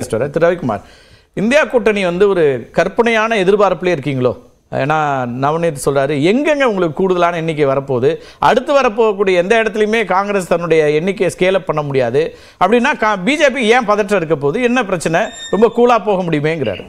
வர திரு ரவிக்குமார் இந்தியா கூட்டணி வந்து ஒரு கற்பனையான எதிர்பார்ப்புலேயே இருக்கீங்களோ ஏன்னா நவநீத் சொல்றாரு எங்கெங்க உங்களுக்கு கூடுதலான எண்ணிக்கை வரப்போகுது அடுத்து வரப்போகக்கூடிய எந்த இடத்துலையுமே காங்கிரஸ் தன்னுடைய எண்ணிக்கையை ஸ்கேல் அப் பண்ண முடியாது அப்படின்னா பிஜேபி ஏன் பதற்றம் இருக்க போகுது என்ன பிரச்சனை ரொம்ப கூலா போக முடியுமேங்கிறாரு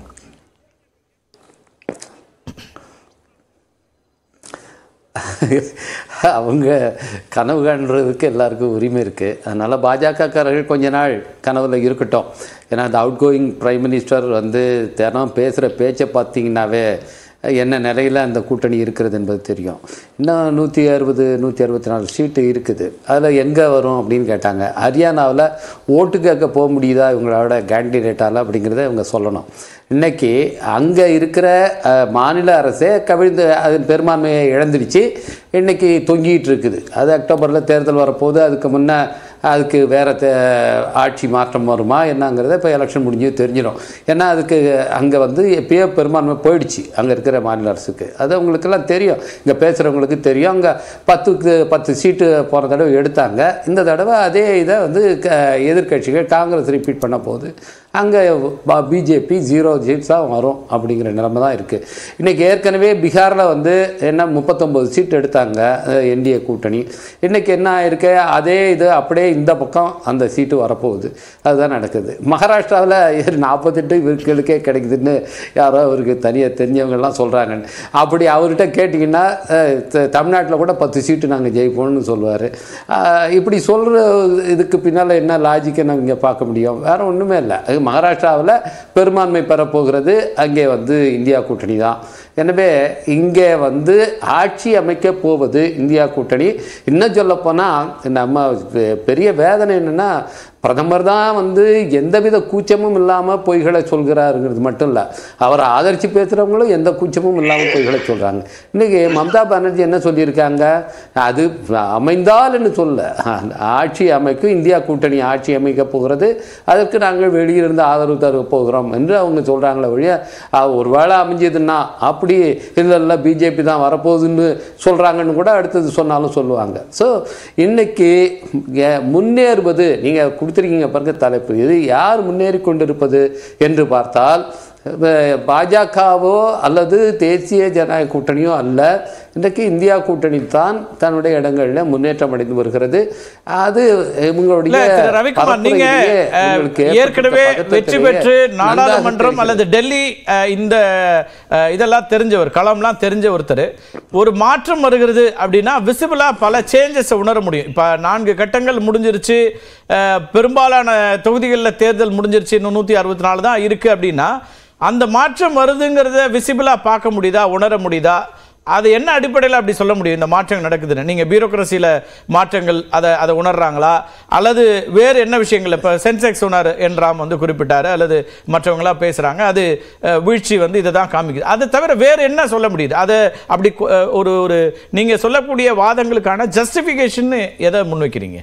அவங்க கனவு காண்றதுக்கு எல்லாருக்கும் உரிமை இருக்குது அதனால் பாஜகக்காரர்கள் கொஞ்ச நாள் கனவுல இருக்கட்டும் ஏன்னா அந்த அவுட் கோயிங் பிரைம் மினிஸ்டர் வந்து தினம் பேசுகிற பேச்சை பார்த்தீங்கன்னாவே என்ன நிலையில் அந்த கூட்டணி இருக்கிறது என்பது தெரியும் இன்னும் நூற்றி அறுபது நூற்றி அறுபத்தி நாலு சீட்டு இருக்குது அதில் எங்கே வரும் அப்படின்னு கேட்டாங்க ஹரியானாவில் ஓட்டு கேட்க போக முடியுதா இவங்களோட கேண்டிடேட்டால் அப்படிங்கிறத இவங்க சொல்லணும் இன்னைக்கு அங்கே இருக்கிற அஹ், மாநில அரசே கவிழ்ந்து அதன் பெரும்பான்மையை இழந்துடுச்சு இன்னைக்கு தொங்கிட்டு இருக்குது அது அக்டோபரில் தேர்தல் வரப்போகுது அதுக்கு முன்னே அதுக்கு வேறு தே ஆட்சி மாற்றம் வருமா என்னங்கிறத இப்போ எலெக்ஷன் முடிஞ்சு தெரிஞ்சிடும் ஏன்னா அதுக்கு அங்கே வந்து எப்பயோ பெரும்பான்மை போயிடுச்சு அங்கே இருக்கிற மாநில அரசுக்கு அது அவங்களுக்கெல்லாம் தெரியும் இங்கே பேசுகிறவங்களுக்கு தெரியும் அங்கே பத்துக்கு பத்து சீட்டு போன தடவை எடுத்தாங்க இந்த தடவை அதே இதை வந்து க எதிர்க்கட்சிகள் காங்கிரஸ் ரிப்பீட் பண்ண போகுது அங்கே பிஜேபி ஜீரோ சீட்ஸ் தான் வரும் அப்படிங்கிற நிலைமை தான் இருக்குது இன்றைக்கி ஏற்கனவே பீகாரில் வந்து என்ன முப்பத்தொம்போது சீட் எடுத்தாங்க என்டிஏ கூட்டணி இன்றைக்கி என்ன ஆயிருக்கு அதே இது அப்படியே இந்த பக்கம் அந்த சீட்டு வரப்போகுது அதுதான் நடக்குது மகாராஷ்டிராவில் நாற்பத்தெட்டு இவர்களுக்கே கிடைக்குதுன்னு யாரோ அவருக்கு தனியாக தெரிஞ்சவங்கெல்லாம் சொல்கிறாங்கன்னு அப்படி அவர்கிட்ட கேட்டிங்கன்னா தமிழ்நாட்டில் கூட பத்து சீட்டு நாங்கள் ஜெயிப்போம்னு சொல்லுவார் இப்படி சொல்கிற இதுக்கு பின்னால் என்ன லாஜிக்கை நம்ம இங்கே பார்க்க முடியும் வேறு ஒன்றுமே இல்லை அது மகாராஷ்டிராவில் பெரும்பான்மை பெறப்போகிறது அங்கே வந்து இந்தியா கூட்டணி தான் எனவே இங்கே வந்து ஆட்சி அமைக்க போவது இந்தியா கூட்டணி இன்னும் சொல்லப்போனால் நம்ம பெ- பெரிய வேதனை என்னென்னா பிரதமர் தான் வந்து எந்தவித கூச்சமும் இல்லாமல் பொய்களை சொல்கிறாருங்கிறது மட்டும் இல்லை அவரை ஆதரித்து பேசுகிறவங்களும் எந்த கூச்சமும் இல்லாமல் பொய்களை சொல்கிறாங்க இன்றைக்கி மம்தா பானர்ஜி என்ன சொல்லியிருக்காங்க அது அமைந்தால்னு சொல்ல ஆட்சி அமைக்கும் இந்தியா கூட்டணி ஆட்சி அமைக்க போகிறது அதற்கு நாங்கள் வெளியிலிருந்து ஆதரவு தர போகிறோம் என்று அவங்க சொல்கிறாங்களே ஒழிய அஹ், ஒருவேளை அமைஞ்சதுன்னா அப்படி இல்லை இல்லை பிஜேபி தான் வரப்போகுதுன்னு சொல்கிறாங்கன்னு கூட அடுத்தது சொன்னாலும் சொல்லுவாங்க ஸோ இன்னைக்கு எ- முன்னேறுவது நீங்கள் கொடுத்துருக்கீங்க பாருங்க தலைப்பு இது யார் முன்னேறி கொண்டிருப்பது என்று பார்த்தால் அஹ், பாஜகவோ அல்லது தேசிய ஜனநாயக கூட்டணியோ அல்ல இன்றைக்கு இந்தியா கூட்டணி தான் தன்னுடைய இடங்களில் முன்னேற்றம் அடைந்து வருகிறது அது இவங்களுடைய இல்ல திரு ரவிக்குமார் நீங்க பரப்புரையிலேயே அஹ், உங்களுக்கு ஏற்பட்ட ஏற்கனவே வெற்றி பதட்டத்திலேயே பெற்று நன்றாக நாடாளுமன்றம் தெரிகிறது. அல்லது டெல்லி அஹ், இந்த அஹ், இதெல்லாம் தெரிஞ்சவர் களம்லாம் தெரிஞ்ச ஒருத்தர் ஒரு மாற்றம் வருகிறது அப்படின்னா விசிபிளா பல சேஞ்சஸ் உணர முடியும் இப்ப நான்கு கட்டங்கள் முடிஞ்சிருச்சு அஹ், பெரும்பாலான தொகுதிகளில் தேர்தல் முடிஞ்சிருச்சு இன்னும் நூத்தி அறுபத்தி நாலு தான் இருக்கு அப்படின்னா அந்த மாற்றம் வருதுங்கிறத விசிபிளா பார்க்க முடியுதா உணர முடியுதா அது என்ன அடிப்படையில் அப்படி சொல்ல முடியும் இந்த மாற்றங்கள் நடக்குதுன்னு நீங்க பியூரோக்ரஸியில் மாற்றங்கள் அதை அதை உணர்றாங்களா அல்லது வேறு என்ன விஷயங்கள் இப்போ சென்செக்ஸ் உணர் என்றாம் வந்து குறிப்பிட்டாரு அல்லது மற்றவங்களாம் பேசுறாங்க அது அஹ், வீழ்ச்சி வந்து இதை தான் காமிக்குது அதை தவிர வேறு என்ன சொல்ல முடியுது அதை அப்படி கு- அஹ், ஒரு ஒரு நீங்க சொல்லக்கூடிய வாதங்களுக்கான ஜஸ்டிஃபிகேஷன் எதை முன்வைக்கிறீங்க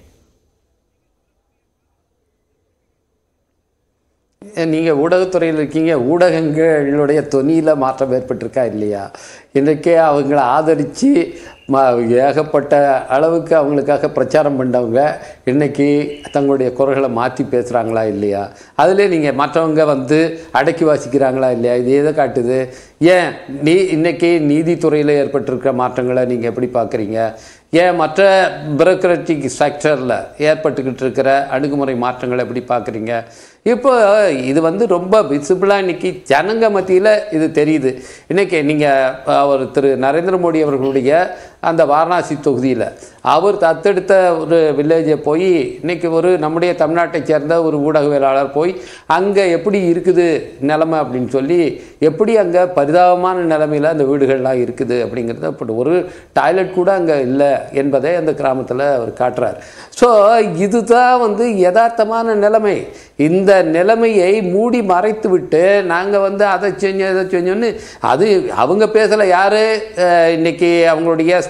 நீங்கள் ஊடகத்துறையில் இருக்கீங்க ஊடகங்களுடைய தொனியில் மாற்றம் ஏற்பட்டிருக்கா இல்லையா இன்றைக்கே அவங்கள ஆதரித்து ம ஏகப்பட்ட அளவுக்கு அவங்களுக்காக பிரச்சாரம் பண்ணவங்க இன்னைக்கு தங்களுடைய குரல்களை மாற்றி பேசுகிறாங்களா இல்லையா அதிலே நீங்கள் மற்றவங்க வந்து அடக்கி வாசிக்கிறாங்களா இல்லையா இது எதை காட்டுது ஏன் நீ இன்னைக்கு நீதித்துறையில் ஏற்பட்டிருக்கிற மாற்றங்களை நீங்கள் எப்படி பார்க்குறீங்க ஏன் மற்ற பியூரோக்ராட்டிக் செக்டரில் ஏற்பட்டுக்கிட்டு இருக்கிற அணுகுமுறை மாற்றங்களை எப்படி பார்க்குறீங்க இப்போ இது வந்து ரொம்ப விசிபிளாக இன்னைக்கு ஜனங்க மத்தியில் இது தெரியுது இன்னைக்கு நீங்கள் அவர் திரு நரேந்திர மோடி அவர்களுடைய அந்த வாரணாசி தொகுதியில் அவர் தத்தெடுத்த ஒரு வில்லேஜை போய் இன்னைக்கு ஒரு நம்முடைய தமிழ்நாட்டைச் சேர்ந்த ஒரு ஊடகவியலாளர் போய் அங்கே எப்படி இருக்குது நிலைமை அப்படின்னு சொல்லி எப்படி அங்கே பரிதாபமான நிலைமையில் அந்த வீடுகள்லாம் இருக்குது அப்படிங்கிறத அப்படி ஒரு டாய்லெட் கூட அங்கே இல்லை என்பதை அந்த கிராமத்தில் அவர் காட்டுறார் ஸோ இதுதான் வந்து யதார்த்தமான நிலைமை இந்த நிலைமையை மூடி மறைத்து விட்டு நாங்கள் வந்து அதை செஞ்சோம் இதை செஞ்சோன்னு அது அவங்க பேசலை யார் இன்னைக்கு அவங்களுடைய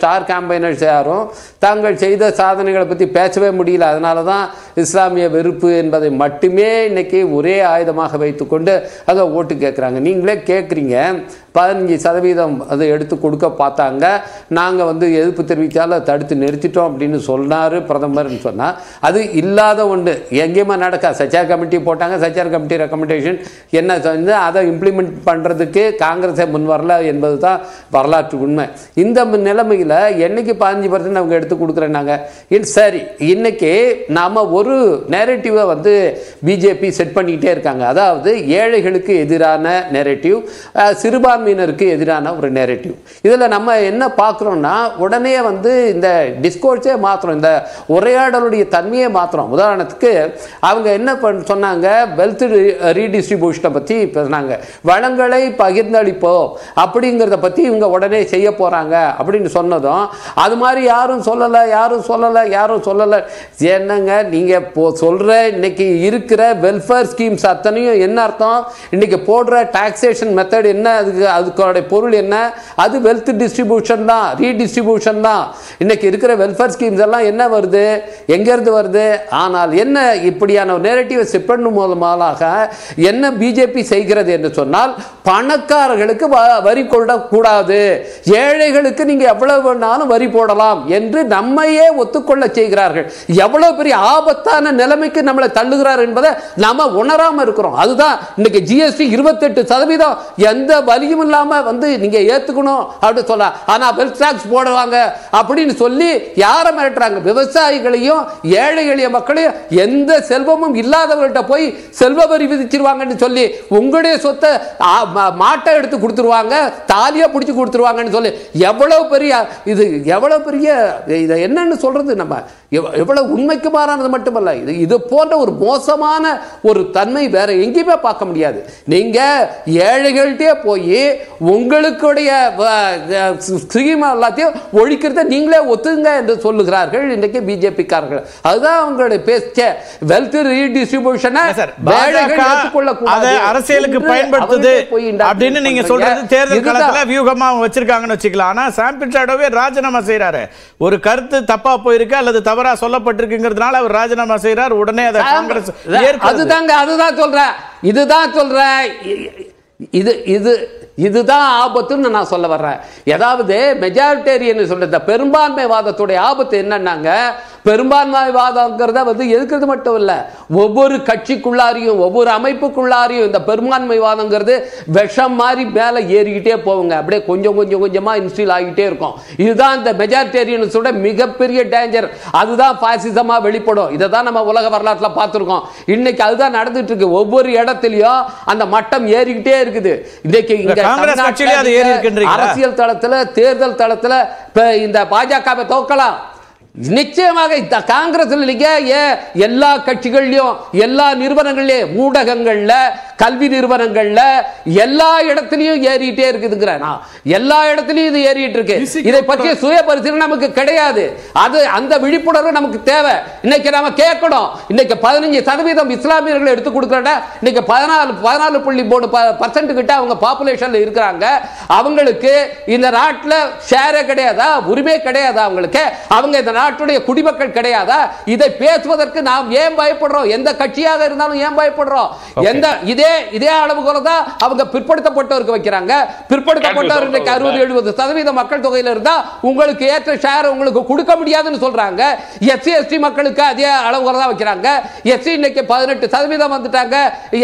ஸ்டார் கேம்பைனர்ஸ் யாரும் தாங்கள் செய்த சாதனைகளை பற்றி பேசவே முடியல அதனால தான் இஸ்லாமிய வெறுப்பு என்பதை மட்டுமே இன்னைக்கு ஒரே ஆயுதமாக வைத்துக்கொண்டு அங்கே ஓட்டு கேட்குறாங்க நீங்களே கேட்குறீங்க பதினஞ்சு சதவீதம் அதை எடுத்து கொடுக்க பார்த்தாங்க நாங்கள் வந்து எதிர்ப்பு தெரிவித்தால தடுத்து நிறுத்திட்டோம் அப்படின்னு சொன்னார் பிரதமர்னு சொன்னால் அது இல்லாத ஒன்று எங்கேயுமே நடக்கா சச்சார் கமிட்டி போட்டாங்க சச்சார் கமிட்டி ரெக்கமெண்டேஷன் என்ன வந்து அதை இம்ப்ளிமெண்ட் பண்ணுறதுக்கு காங்கிரஸை முன் வரல என்பது தான் வரலாற்று உண்மை இந்த நிலைமையில் என்னைக்கு பதினஞ்சு பர்சன்ட் அவங்க எடுத்து கொடுக்குறேன்னாங்க இன் சரி இன்னைக்கு நாம் ஒரு நேரட்டிவை வந்து பிஜேபி செட் பண்ணிக்கிட்டே இருக்காங்க அதாவது ஏழைகளுக்கு எதிரான நேரட்டிவ் சிறுபான்மையினருக்கு எதிரான ஒரு நேரட்டிவ் இதில் நம்ம என்ன பார்க்குறோம்னா உடனே வந்து இந்த டிஸ்கோர்ஸே மாற்றுறோம் இந்த உரையாடலுடைய தன்மையை மாற்றுறோம் உதாரணத்துக்கு அவங்க என்ன பண்ண சொன்னாங்க வெல்த் ரீடிஸ்ட்ரிபியூஷனை பற்றி பேசினாங்க வளங்களை பகிர்ந்தளிப்போம் அப்படிங்கிறத பற்றி இவங்க உடனே செய்ய போகிறாங்க அப்படின்னு சொன்னதும் அது மாதிரி யாரும் சொல்லலை யாரும் சொல்லலை யாரும் சொல்லலை என்னங்க நீங்கள் போ சொல்கிற இன்னைக்கு இருக்கிற வெல்ஃபேர் ஸ்கீம்ஸ் அத்தனையும் என்ன அர்த்தம் இன்னைக்கு போடுற டாக்ஸேஷன் மெத்தட் என்ன அதுக்கு அதுக்கோடைய பொருள் என்ன அது வெல்த் டிஸ்ட்ரிபியூஷன் தான் ரீடிஸ்ட்ரிபியூஷன் தான் இன்னைக்கு இருக்கிற வெல்ஃபேர் ஸ்கீம்ஸ் எல்லாம் என்ன வருது எங்கேருந்து வருது ஆனால் என்ன இப்படியான நேரட்டிவை செட் பண்ணும் மூலமாக என்ன பிஜேபி செய்கிறது என்று சொன்னால் பணக்காரர்களுக்கு வ- வரி கொள்ளக்கூடாது ஏழைகளுக்கு நீங்க எவ்வளவு வேணாலும் வரி போடலாம் என்று நம்மையே ஒத்துக்கொள்ள செய்கிறார்கள் எவ்வளவு பெரிய ஆபத்தான நிலைமைக்கு நம்மளை தள்ளுகிறார் என்பதை நாம உணராம இருக்கிறோம் அதுதான் இன்னைக்கு ஜிஎஸ்டி இருபத்தெட்டு சதவீதம் எந்த வலியும் இல்லாம வந்து நீங்க ஏத்துக்கணும் அப்படின்னு சொல்ல ஆனா வெல்த் டாக்ஸ் போடுவாங்க அப்படின்னு சொல்லி யாரை மிரட்டுறாங்க விவசாயிகளையும் ஏழை எளிய மக்களையும் எந்த செல்வமும் இல்லாதவர்கள்ட்ட போய் செல்வ வரி விதிச்சிருவாங்கன்னு சொல்லி உங்களுடைய சொத்தை ஆ, ம- மாட்டை எடுத்து கொடுத்துருவாங்க தாலியா பிடிச்சி கொடுத்துருவாங்கன்னு சொல்லி எவ்வளவு பெரிய இது எவ்வளவு பெரிய இதை என்னன்னு சொல்றது நம்ம எவ்- எவ்வளவு உண்மைக்கு மாறானது மட்டுமல்ல இது இது போன்ற ஒரு மோசமான ஒரு தன்மை வேற எங்கேயுமே பார்க்க முடியாது நீங்க ஏழைகள்கிட்டே போய் உங்களுடைய ஸ்கீம் எல்லாத்தையும் ஒழிக்கிறத நீங்களே ஒத்துங்க என்று சொல்லுகிறார்கள் இன்றைக்கு பிஜேபி காரர்கள் அதுதான் அவங்களுடைய பேச்ச வெல்த் ரீடிஸ்ட்ரிபியூஷனை சார் பாஜக அதை அரசியலுக்கு பயன்படுத்துது அப்படின்னு நீங்க சொல்றது தேர்தல் காலத்துல வியூகமா அவங்க வச்சிருக்காங்கன்னு வச்சுக்கலாம் ஆனா சாம்பிள் ஷாடோவே ராஜினாமா செய்யறாரு ஒரு கருத்து தப்பா போயிருக்கு அல்லது தவறா சொல்லப்பட்டிருக்குங்கிறதுனால அவர் ராஜினாமா செய்யறார் உடனே அதை காங்கிரஸ் ஏற்கிறது அதுதாங்க அதுதான் சொல்றேன் இதுதான் சொல்றேன் இ- இது இது இதுதான் ஆபத்துன்னு நான் சொல்ல வர்றேன் ஏதாவது மெஜாரிட்டேரியன் சொல்ற இந்த பெரும்பான்மைவாதத்துடைய ஆபத்து என்னன்னாங்க பெரும்பான்மைவாதங்கிறத வந்து எதுக்கிறது மட்டும் இல்லை ஒவ்வொரு கட்சிக்குள்ளாரையும் ஒவ்வொரு அமைப்புக்குள்ளாரையும் இந்த பெரும்பான்மைவாதங்கிறது விஷம் மாதிரி மேலே ஏறிக்கிட்டே போகுங்க அப்படியே கொஞ்சம் கொஞ்சம் கொஞ்சமாக இன்ஸ்டில் ஆகிட்டே இருக்கும் இதுதான் இந்த மெஜாரிட்டேரியன்ஸோட மிகப்பெரிய டேஞ்சர் அதுதான் பாசிசமாக வெளிப்படும் இதை தான் நம்ம உலக வரலாற்றில் பார்த்துருக்கோம் இன்னைக்கு அதுதான் நடந்துட்டு இருக்கு ஒவ்வொரு இடத்துலயும் அந்த மட்டம் ஏறிக்கிட்டே இருக்குது இன்னைக்கு இங்க காங்கிரஸ் தமிழ்நாட்டுல கட்சியிலே அது ஏறி இருக்குன்றீங்களா? அரசியல் தளத்துல தேர்தல் தளத்துல இப்ப இந்த பாஜகவை தோக்கலாம் நிச்சயமாக இந்த காங்கிரஸ்ல நீங்க ஏன் எல்லா கட்சிகள்லயும் எல்லா நிறுவனங்கள்லயும் ஊடகங்கள்ல கல்வி நிறுவனங்கள்ல எல்லா இடத்துலயும் ஏறிட்டே இருக்குதுங்கிற நான் எல்லா இடத்துலயும் இது ஏறிட்டு இருக்கு இதை பற்றிய சுய பரிசீலனை நமக்கு கிடையாது அது அந்த விழிப்புணர்வு நமக்கு தேவை இன்னைக்கு நாம கேட்கணும் இன்னைக்கு பதினஞ்சு சதவீதம் இஸ்லாமியர்களை எடுத்து கொடுக்கறத இன்னைக்கு பதினாலு பதினாலு புள்ளி மூணு பர்சன்ட் கிட்ட அவங்க பாப்புலேஷன்ல இருக்கிறாங்க அவங்களுக்கு இந்த நாட்டில் ஷேரே கிடையாதா உரிமை கிடையாதா அவங்களுக்கு அவங்க இந்த நாட்டுடைய குடிமக்கள் கிடையாதா இதை பேசுவதற்கு நாம் ஏன் பயப்படுறோம் எந்த கட்சியாக இருந்தாலும் ஏன் பயப்படுறோம் எந்த இதே இதே அளவுகோல தான் அவங்க பிற்படுத்தப்பட்டவருக்கு வைக்கிறாங்க பிற்படுத்தப்பட்டவர் இன்னைக்கு அறுபது எழுபது சதவீத மக்கள் தொகையில இருந்தா உங்களுக்கு ஏற்ற ஷேர் உங்களுக்கு கொடுக்க முடியாதுன்னு சொல்றாங்க எஸ்சி எஸ்டி மக்களுக்கு அதே அளவுகோல தான் வைக்கிறாங்க எஸ்சி இன்னைக்கு பதினெட்டு சதவீதம் வந்துட்டாங்க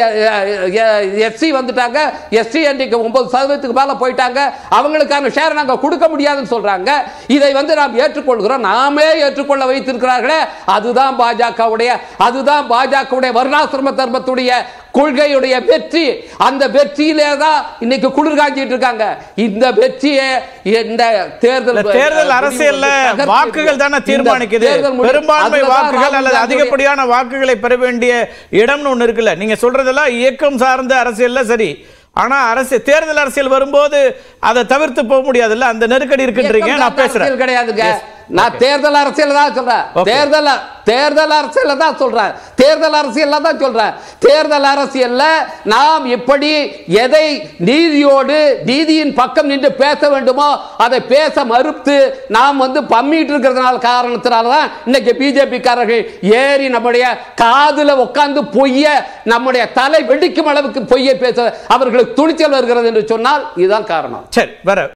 எஸ்சி வந்துட்டாங்க எஸ்சி இன்னைக்கு ஒன்பது சதவீதத்துக்கு மேல போயிட்டாங்க அவங்களுக்கான ஷேர் நாங்க கொடுக்க முடியாதுன்னு சொல்றாங்க இதை வந்து நாம் ஏற்றுக்கொள்கிறோம் நாமே ஏற்றுக்கொள்ள வைத்திருக்கிறார்களே அதுதான் பாஜகவுடைய அதுதான் பாஜகவுடைய வர்ணாசிரம தர்மத்துடைய கொள்கையுடைய வெற்றி அந்த வெற்றியிலே தான் இன்னைக்கு குளிர் காஞ்சிட்டு இருக்காங்க இந்த வெற்றியை இந்த தேர்தல் இல்ல, தேர்தல் அரசியல்ல தகர்த்து வாக்குகள் தானே இந்த தீர்மானிக்குது தேர்தல் முடிவு- பெரும்பான்மை அதுலதான் வாக்குகள் ராகுல் அல்லது காந்தியுடைய- அதிகப்படியான வாக்குகளை பெற வேண்டிய இடம்னு ஒண்ணு இருக்குல்ல நீங்க சொல்றதெல்லாம் இயக்கம் சார்ந்த அரசியல்ல சரி ஆனா அரசியல் தேர்தல் அரசியல் வரும்போது அதை தவிர்த்து போக முடியாதுல்ல அந்த நெருக்கடி இருக்குன்றீங்க இயக்கம் நான் சார்ந்த பேசுறேன் அரசியல் கிடையாதுங்க நான் தேர்தல் அரசியல் தான் சொல்றேன் Okay. தேர்தல் தேர்தல் அரசியல தான் சொல்றேன் தேர்தல் அரசியல்ல தான் சொல்றேன் தேர்தல் அரசியல்ல நாம் எப்படி எதை நீதியோடு நீதியின் பக்கம் நின்று பேச வேண்டுமோ அதை பேச மறுத்து நாம் வந்து பம்மிட்டு இருக்கிறதுனால காரணத்தினால தான் இன்னைக்கு பிஜேபி காரர்கள் ஏறி நம்முடைய காதுல உட்கார்ந்து பொய்ய நம்முடைய தலை வெடிக்கும் அளவுக்கு பொய்யை பேச அவர்களுக்கு துணிச்சல் வருகிறது என்று சொன்னால் இதுதான் காரணம் சரி வேற